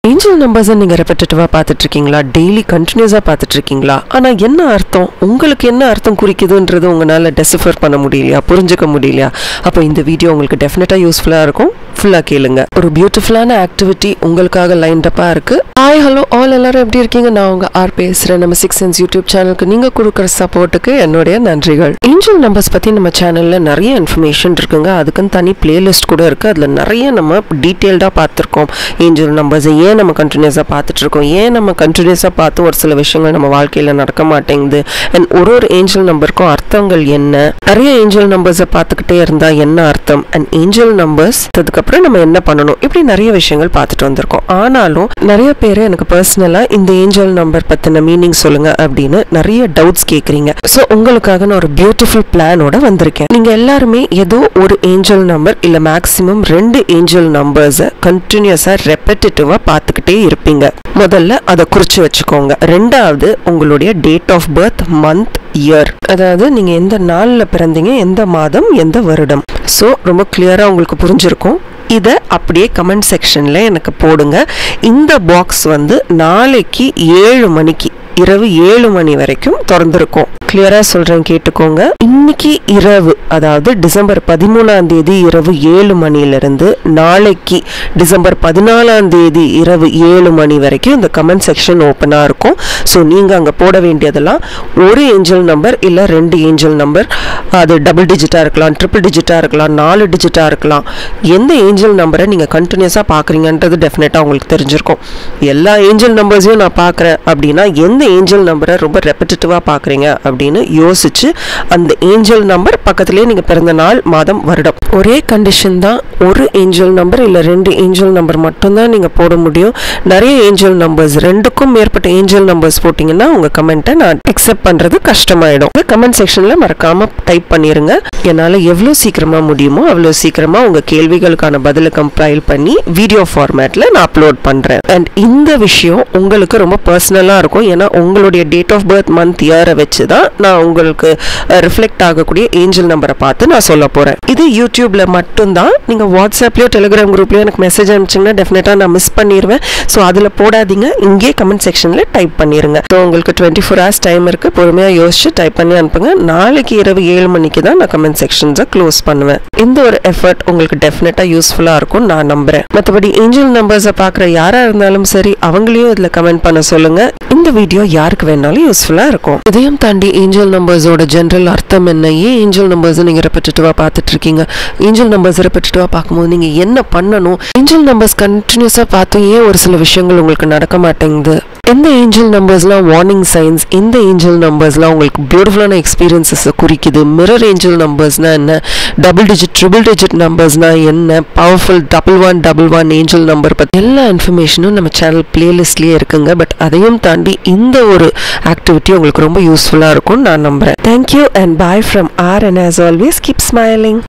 angel நம்பர்ஸை நீங்க ரெப்படேட்டிவா பார்த்துட்டு இருக்கீங்களா டெய்லி கண்டினியூஸா பார்த்துட்டு இருக்கீங்களா ஆனா என்ன அர்த்தம் உங்களுக்கு என்ன அர்த்தம் குறிக்குதுன்றது உங்களால டெசிஃபர் பண்ண முடியலையா புரிஞ்சுக்க முடியலையா அப்போ இந்த வீடியோ உங்களுக்கு டெஃபினட்டா யூஸ்ஃபுல்லா இருக்கும் ஃபுல்லா கேளுங்க ஒரு பியூட்டிஃபுல்லான ஆக்டிவிட்டி உங்களுக்காக லைன் டப்பா இருக்கு ஹாய் ஹலோ ஆல் எல்லாரும் எப்படி இருக்கீங்க நான் உங்க ஆர் பேசுறேன் நம்ம சிக்ஸ் சென்ஸ் யூடியூப் சேனலுக்கு நீங்க கொடுக்குற சப்போர்ட்டுக்கு என்னுடைய நன்றிகள் ஏஞ்சல் நம்பர்ஸ் பத்தி நம்ம சேனல்ல நிறைய இன்ஃபர்மேஷன் இருக்குங்க அதுக்குன்னு தனி பிளேலிஸ்ட் கூட இருக்கு அதுல நிறைய நம்ம டீட்டெயில்டா பார்த்துருக்கோம் ஏஞ்சல் நம்பர்ஸை ஏன் நம்ம கண்டினியூஸாக பார்த்துட்டு இருக்கோம் ஏன் நம்ம கண்டினியூஸாக பார்த்து ஒரு சில விஷயங்கள் நம்ம வாழ்க்கையில் நடக்க மாட்டேங்குது அண்ட் ஒரு ஒரு ஏஞ்சல் நம்பருக்கும் அர்த்தங்கள் என்ன நிறைய ஏஞ்சல் நம்பர்ஸை பார்த்துக்கிட்டே இருந்தால் என்ன அர்த்தம் அண்ட் ஏஞ்சல் நம்பர்ஸ் அதுக்கப்புறம் நம்ம என்ன பண்ணணும் இப்படி நிறைய விஷயங்கள் பார்த்துட்டு வந்திருக்கோம் ஆனாலும் நிறைய பேர் எனக்கு பர்சனலாக இந்த ஏஞ்சல் நம்பர் பற்றின மீனிங் சொல்லுங்க அப்படின்னு நிறைய டவுட்ஸ் கேட்குறீங்க ஸோ உங்களுக்காக நான் ஒரு பியூட்டிஃபுல் பிளானோட வந்திருக்கேன் நீங்கள் எல்லாருமே ஏதோ ஒரு ஏஞ்சல் நம்பர் இல்லை மேக்ஸிமம் ரெண்டு ஏஞ்சல் நம்பர்ஸை கண்டினியூஸாக ரெப்படேட்டிவாக பார்த்துக்கிட்டே இருப்பீங்க முதல்ல அதை குறிச்சு வச்சுக்கோங்க ரெண்டாவது உங்களுடைய date of birth month year அதாவது நீங்க எந்த நாள்ல பிறந்தீங்க எந்த மாதம் எந்த வருடம் ஸோ ரொம்ப கிளியரா உங்களுக்கு புரிஞ்சிருக்கும் இதை அப்படியே கமெண்ட் செக்ஷன்ல எனக்கு போடுங்க இந்த பாக்ஸ் வந்து நாளைக்கு ஏழு மணிக்கு இரவு ஏழு மணி வரைக்கும் திறந்திருக்கும் கிளியரா சொல்றேன் கேட்டுக்கோங்க இன்னைக்கு இரவு அதாவது டிசம்பர் பதிமூணாம் தேதி இரவு ஏழு மணிலிருந்து நாளைக்கு டிசம்பர் பதினாலாம் தேதி இரவு ஏழு மணி வரைக்கும் இந்த கமெண்ட் செக்ஷன் ஓப்பனாக இருக்கும் ஸோ நீங்கள் அங்கே போட வேண்டியதெல்லாம் ஒரு ஏஞ்சல் நம்பர் இல்லை ரெண்டு ஏஞ்சல் நம்பர் அது டபுள் டிஜிட்டாக இருக்கலாம் ட்ரிபிள் டிஜிட்டாக இருக்கலாம் நாலு டிஜிட்டாக இருக்கலாம் எந்த ஏஞ்சல் நம்பரை நீங்கள் கண்டினியூஸாக பார்க்குறீங்கன்றது டெஃபினட்டாக உங்களுக்கு தெரிஞ்சிருக்கும் எல்லா ஏஞ்சல் நம்பர்ஸையும் நான் பார்க்குறேன் அப்படின்னா எந்த ஏஞ்சல் நம்பரை ரொம்ப ரெப்படேட்டிவாக பார்க்குறீங்க அப்படின்னு யோசிச்சு அந்த ஏஞ்சல் நம்பர் பக்கத்துலேயே நீங்கள் பிறந்த நாள் மாதம் வருடம் ஒரே கண்டிஷன் தான் ஒரு ஏஞ்சல் நம்பர் இல்லை ரெண்டு ஏஞ்சல் நம்பர் மட்டும்தான் நீங்கள் போட முடியும் நிறைய ஏஞ்சல் நம்பர்ஸ் ரெண்டுக்கும் மேற்பட்ட ஏஞ்சல் நம்பர்ஸ் போட்டிங்கன்னா உங்கள் கமெண்ட்டை நான் அக்செப்ட் பண்ணுறது கஷ்டமாயிடும் கமெண்ட் செக்ஷனில் மறக்காமல் டைப் பண்ணிடுங்க என்னால் எவ்வளோ சீக்கிரமாக முடியுமோ அவ்வளோ சீக்கிரமாக உங்கள் கேள்விகளுக்கான பதிலை கம்பைல் பண்ணி வீடியோ ஃபார்மேட்டில் நான் அப்லோட் பண்ணுறேன் அண்ட் இந்த விஷயம் உங்களுக்கு ரொம்ப பர்சனலாக இருக்கும் ஏன்னா உங்களுடைய டேட் ஆஃப் பர்த் மந்த் இயரை வச்சு தான் நான் உங்களுக்கு ரிஃப்ளெக்ட் ஆகக்கூடிய ஏஞ்சல் நம்பரை பார்த்து நான் சொல்ல போகிறேன் இது யூடியூப்ல மட்டும்தான் நீங்கள் வாட்ஸ்அப்லேயோ டெலிகிராம் குரூப்லேயோ எனக்கு மெசேஜ் அனுப்பிச்சிங்கன்னா டெஃபினட்டாக நான் மிஸ் பண்ணிடுவேன் ஸோ அதில் போடாதீங்க இங்கே கமெண்ட் செக்ஷனில் டைப் பண்ணிடுங்க ஸோ உங்களுக்கு டுவெண்ட்டி ஃபோர் ஹவர்ஸ் டைம் இருக்குது பொறுமையாக யோசிச்சு டைப் பண்ணி அனுப்புங்க நாளைக்கு இரவு ஏழு மணிக்கு தான் நான் கமெண்ட் செக்ஷன்ஸை க்ளோஸ் பண்ணுவேன் இந்த ஒரு எஃபர்ட் உங்களுக்கு டெஃபினட்டாக யூஸ்ஃபுல்லாக இருக்கும் நான் நம்புறேன் மற்றபடி ஏஞ்சல் நம்பர்ஸை பார்க்குற யாராக இருந்தாலும் சரி அவங்களையும் இதில் கமெண்ட் பண்ண சொல்லுங்க இந்த வீடியோ யாருக்கு வேணாலும் யூஸ்ஃபுல்லாக இருக்கும் இதையும் தாண்டி ஏஞ்சல் நம்பர்ஸோட ஜென்ரல் அர்த்தம் என்ன ஏன் ஏஞ்சல் நம்பர்ஸ் நீங்கள் ரெப்படேட்டிவாக பார்த்துட்டு இருக்கீங்க ஏஞ்சல் நம்பர்ஸ் ரெப்படேட்டிவாக பார்க்கும்போது நீங்கள் என்ன பண்ணணும் ஏஞ்சல் நம்பர்ஸ் கண்டினியூஸாக பார்த்தும் ஏன் ஒரு சில விஷயங்கள் உங்களுக்கு நடக்க மாட்டேங்குது எந்த ஏஞ்சல் நம்பர்ஸ்லாம் வார்னிங் சைன்ஸ் எந்த ஏஞ்சல் நம்பர்ஸ்லாம் உங்களுக்கு பியூட்டிஃபுல்லான எக்ஸ்பீரியன்சஸை குறிக்குது மிரர் ஏஞ்சல் நம்பர்ஸ்னால் என்ன டபுள் டிஜிட் ட்ரிபிள் டிஜிட் நம்பர்ஸ்னால் என்ன powerful double one double one angel number பற்றி எல்லா இன்ஃபர்மேஷனும் நம்ம சேனல் பிளேலிஸ்ட்லேயே இருக்குங்க பட் அதையும் தாண்டி இந்த ஒரு ஆக்டிவிட்டி உங்களுக்கு ரொம்ப யூஸ்ஃபுல்லாக இருக்கும்னு நான் நம்புகிறேன் thank you and bye from R and as always keep smiling